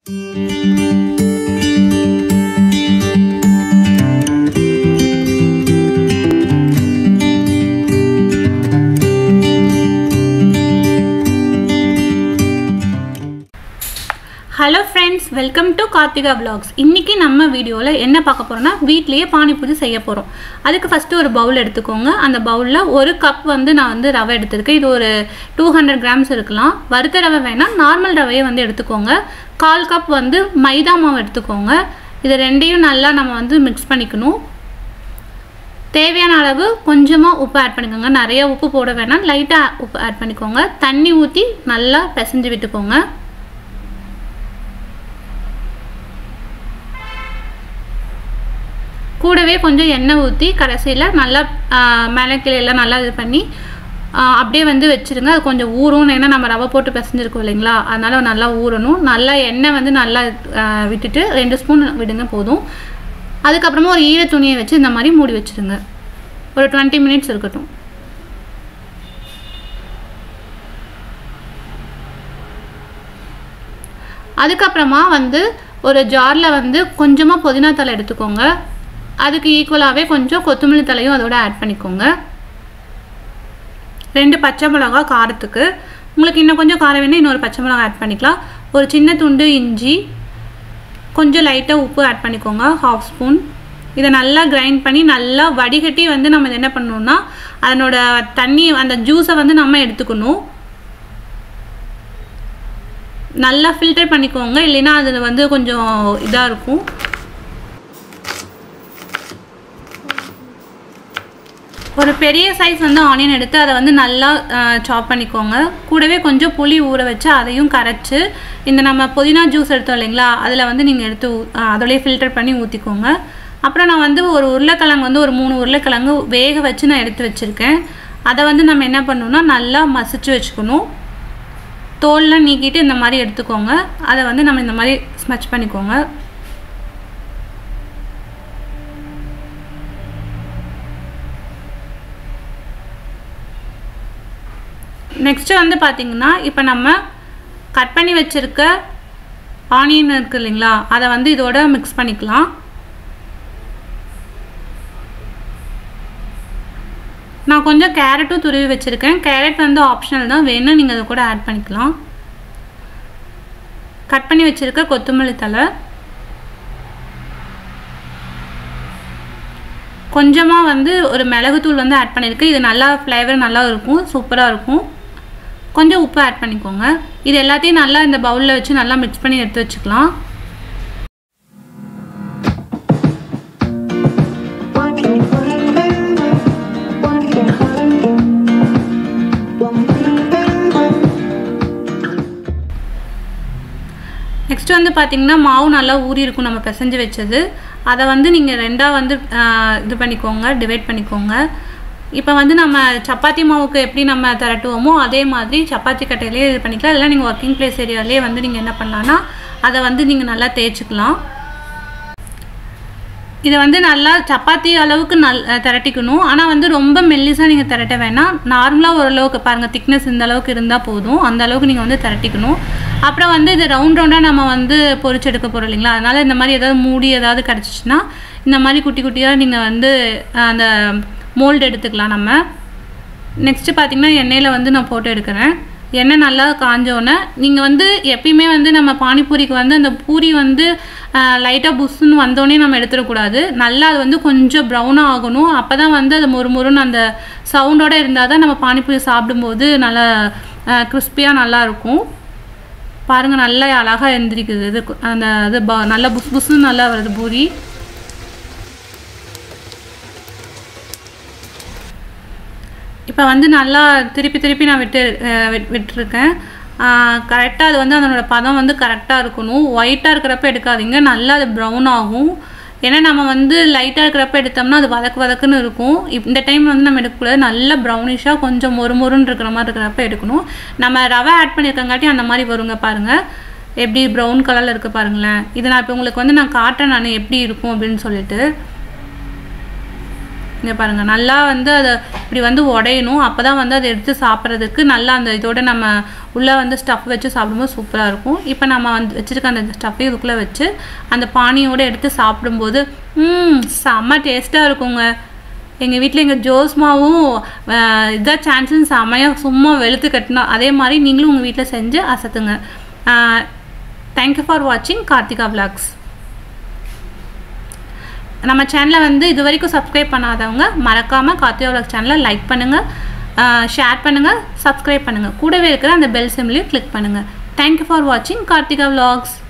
hello friends welcome to Karthika vlogs இன்றைக்கி நம்ம வீடியோவில் என்ன பார்க்க போகிறோம்னா வீட்லேயே பானிபூரி செய்ய போகிறோம் அதுக்கு ஃபஸ்ட்டு ஒரு பவுல் எடுத்துக்கோங்க அந்த பவுலில் ஒரு கப் வந்து நான் வந்து ரவை எடுத்திருக்கேன் இது ஒரு டூ ஹண்ட்ரட் கிராம்ஸ் இருக்கலாம் வறுத்த ரவை வேணால் நார்மல் ரவையை வந்து எடுத்துக்கோங்க கால் கப் வந்து மைதா மாவு எடுத்துக்கோங்க இது ரெண்டையும் நல்லா நம்ம வந்து மிக்ஸ் பண்ணிக்கணும் தேவையான அளவு கொஞ்சமாக உப்பு ஆட் பண்ணிக்கோங்க நிறைய உப்பு போட வேணாம் லைட்டாக உப்பு ஆட் பண்ணிக்கோங்க தண்ணி ஊற்றி நல்லா பிசைஞ்சு விட்டுக்கோங்க கூடவே கொஞ்சம் எண்ணெய் ஊற்றி கடைசியில் நல்லா மேலே கீழே நல்லா இது பண்ணி அப்படியே வந்து வச்சுருங்க அது கொஞ்சம் ஊறும் ஏன்னா நம்ம ரவை போட்டு பிசைஞ்சிருக்கோம் இல்லைங்களா அதனால் நல்லா ஊறணும் நல்லா எண்ணெய் வந்து நல்லா விட்டுட்டு ரெண்டு ஸ்பூன் விடுங்க போதும் அதுக்கப்புறமா ஒரு ஈர துணியை வச்சு இந்த மாதிரி மூடி வச்சுருங்க ஒரு டுவெண்ட்டி மினிட்ஸ் இருக்கட்டும் அதுக்கப்புறமா வந்து ஒரு ஜாரில் வந்து கொஞ்சமாக புதினா தலை எடுத்துக்கோங்க அதுக்கு ஈக்குவலாகவே கொஞ்சம் கொத்தமல்லி தலையும் அதோட ஆட் பண்ணிக்கோங்க ரெண்டு பச்சை மிளகா காரத்துக்கு உங்களுக்கு இன்னும் கொஞ்சம் காரம் வேணும் இன்னொரு பச்சை மிளகா ஆட் பண்ணிக்கலாம் ஒரு சின்ன துண்டு இஞ்சி கொஞ்சம் லைட்டாக உப்பு ஆட் பண்ணிக்கோங்க ஹாஃப் ஸ்பூன் இதை நல்லா கிரைண்ட் பண்ணி நல்லா வடிகட்டி வந்து நம்ம இதை என்ன பண்ணணும்னா அதனோட தண்ணி அந்த ஜூஸை வந்து நம்ம எடுத்துக்கணும் நல்லா ஃபில்டர் பண்ணிக்கோங்க இல்லைன்னா அது வந்து கொஞ்சம் இதாக இருக்கும் ஒரு பெரிய சைஸ் வந்து ஆனியன் எடுத்து அதை வந்து நல்லா சாப் பண்ணிக்கோங்க கூடவே கொஞ்சம் புளி ஊற வச்சு அதையும் கரைச்சி இந்த நம்ம புதினா ஜூஸ் எடுத்தோம் இல்லைங்களா அதில் வந்து நீங்கள் எடுத்து அதோடய ஃபில்டர் பண்ணி ஊற்றிக்கோங்க அப்புறம் நான் வந்து ஒரு உருளைக்கிழங்கு வந்து ஒரு மூணு உருளைக்கிழங்கு வேக வச்சு நான் எடுத்து வச்சுருக்கேன் அதை வந்து நம்ம என்ன பண்ணணும்னா நல்லா மசிச்சு வச்சுக்கணும் தோல்லாம் நீக்கிட்டு இந்த மாதிரி எடுத்துக்கோங்க அதை வந்து நம்ம இந்த மாதிரி ஸ்மச் பண்ணிக்கோங்க நெக்ஸ்ட்டு வந்து பார்த்திங்கன்னா இப்போ நம்ம கட் பண்ணி வச்சுருக்க ஆனியன் இருக்குது இல்லைங்களா அதை வந்து இதோட மிக்ஸ் பண்ணிக்கலாம் நான் கொஞ்சம் கேரட்டும் துருவி வச்சுருக்கேன் கேரட் வந்து ஆப்ஷனல் தான் வேணும் நீங்கள் அதை கூட ஆட் பண்ணிக்கலாம் கட் பண்ணி வச்சுருக்க கொத்தமல்லி தலை கொஞ்சமாக வந்து ஒரு மிளகுத்தூள் வந்து ஆட் பண்ணியிருக்கேன் இது நல்லா ஃப்ளேவர் நல்லா இருக்கும் சூப்பராக இருக்கும் கொஞ்சம் உப்பு ஆட் பண்ணிக்கோங்க இது எல்லாத்தையும் நல்லா இந்த பவுலில் வச்சு நல்லா மிக்ஸ் பண்ணி எடுத்து வச்சுக்கலாம் நெக்ஸ்ட் வந்து பார்த்திங்கன்னா மாவு நல்லா ஊறி இருக்கும் நம்ம பிசைஞ்சு வச்சது அதை வந்து நீங்கள் ரெண்டாக வந்து இது பண்ணிக்கோங்க டிவைட் பண்ணிக்கோங்க இப்போ வந்து நம்ம சப்பாத்தி மாவுக்கு எப்படி நம்ம திரட்டுவோமோ அதே மாதிரி சப்பாத்தி கட்டையிலே இது பண்ணிக்கலாம் இல்லை நீங்கள் ஒர்க்கிங் பிளேஸ் ஏரியாலே வந்து நீங்கள் என்ன பண்ணலான்னா அதை வந்து நீங்கள் நல்லா தேய்ச்சிக்கலாம் இதை வந்து நல்லா சப்பாத்தி அளவுக்கு நல் திரட்டிக்கணும் ஆனால் வந்து ரொம்ப மெல்லிஸாக நீங்கள் திரட்ட வேணாம் நார்மலாக ஓரளவுக்கு பாருங்கள் திக்னஸ் இந்த அளவுக்கு இருந்தால் போதும் அந்த அளவுக்கு நீங்கள் வந்து திரட்டிக்கணும் அப்புறம் வந்து இது ரவுண்ட் ரவுண்டாக நம்ம வந்து பொறிச்செடுக்க போகிறோம் இல்லைங்களா அதனால் இந்த மாதிரி ஏதாவது மூடி ஏதாவது கிடச்சிச்சின்னா இந்த மாதிரி குட்டி குட்டியாக நீங்கள் வந்து அந்த மோல்டு எடுத்துக்கலாம் நம்ம நெக்ஸ்ட்டு பார்த்திங்கன்னா எண்ணெயில் வந்து நான் போட்டு எடுக்கிறேன் எண்ணெய் நல்லா காஞ்சோன்னே நீங்கள் வந்து எப்பயுமே வந்து நம்ம பானிபூரிக்கு வந்து அந்த பூரி வந்து லைட்டாக புஷ்ஷுன்னு வந்தோடனே நம்ம எடுத்துடக்கூடாது நல்லா அது வந்து கொஞ்சம் ப்ரௌனாக ஆகணும் அப்போ தான் வந்து அது மொறு மொறுன்னு அந்த சவுண்டோடு இருந்தால் தான் நம்ம பானிபூரி சாப்பிடும்போது நல்லா கிறிஸ்பியாக நல்லாயிருக்கும் பாருங்கள் நல்லா அழகாக எழுந்திரிக்குது இது அந்த இது ப நல்லா புஸ் புஸ்ஸுன்னு நல்லா வருது பூரி இப்போ வந்து நல்லா திருப்பி திருப்பி நான் விட்டு விட்டுருக்கேன் கரெக்டாக அது வந்து அதனோட பதம் வந்து கரெக்டாக இருக்கணும் ஒயிட்டாக இருக்கிறப்ப எடுக்காதீங்க நல்லா அது ப்ரௌன் ஆகும் ஏன்னா நம்ம வந்து லைட்டாக இருக்கிறப்ப எடுத்தோம்னா அது வதக்கு வதக்குன்னு இருக்கும் இந்த டைம் வந்து நம்ம எடுக்கக்கூடாது நல்ல ப்ரௌனிஷாக கொஞ்சம் மொறு மொறுன்னு இருக்கிற மாதிரி இருக்கிறப்ப எடுக்கணும் நம்ம ரவை ஆட் பண்ணியிருக்கங்காட்டி அந்த மாதிரி வருங்க பாருங்கள் எப்படி ப்ரௌன் கலரில் இருக்குது பாருங்களேன் இது நான் இப்போ உங்களுக்கு வந்து நான் காட்டுறேன் நான் எப்படி இருக்கும் அப்படின்னு சொல்லிட்டு இங்கே பாருங்கள் நல்லா வந்து அதை இப்படி வந்து உடையணும் அப்போ தான் வந்து அதை எடுத்து சாப்பிட்றதுக்கு நல்லா அந்த இதோட நம்ம உள்ளே வந்து ஸ்டஃப் வச்சு சாப்பிடும்போது சூப்பராக இருக்கும் இப்போ நம்ம வந்து வச்சுருக்க அந்த ஸ்டஃப்பை இதுக்குள்ளே வச்சு அந்த பானியோடு எடுத்து சாப்பிடும்போது ம் செம்ம டேஸ்ட்டாக இருக்குங்க எங்கள் வீட்டில் எங்கள் ஜோஸ்மாவும் இதான் சான்ஸ்னு செம்மையாக சும்மா வெளுத்து கட்டினா அதே மாதிரி நீங்களும் உங்கள் வீட்டில் செஞ்சு அசத்துங்க தேங்க்யூ ஃபார் வாட்சிங் கார்த்திகா விளாக்ஸ் நம்ம சேனலை வந்து இது வரைக்கும் சப்ஸ்கிரைப் பண்ணாதவங்க மறக்காமல் கார்த்திகா விளாக் சேனலை லைக் பண்ணுங்கள் ஷேர் பண்ணுங்கள் சப்ஸ்கிரைப் பண்ணுங்கள் கூடவே இருக்கிற அந்த பெல் சிம்லையும் கிளிக் பண்ணுங்கள் தேங்க்யூ ஃபார் வாட்சிங் கார்த்திகா விளாக்ஸ்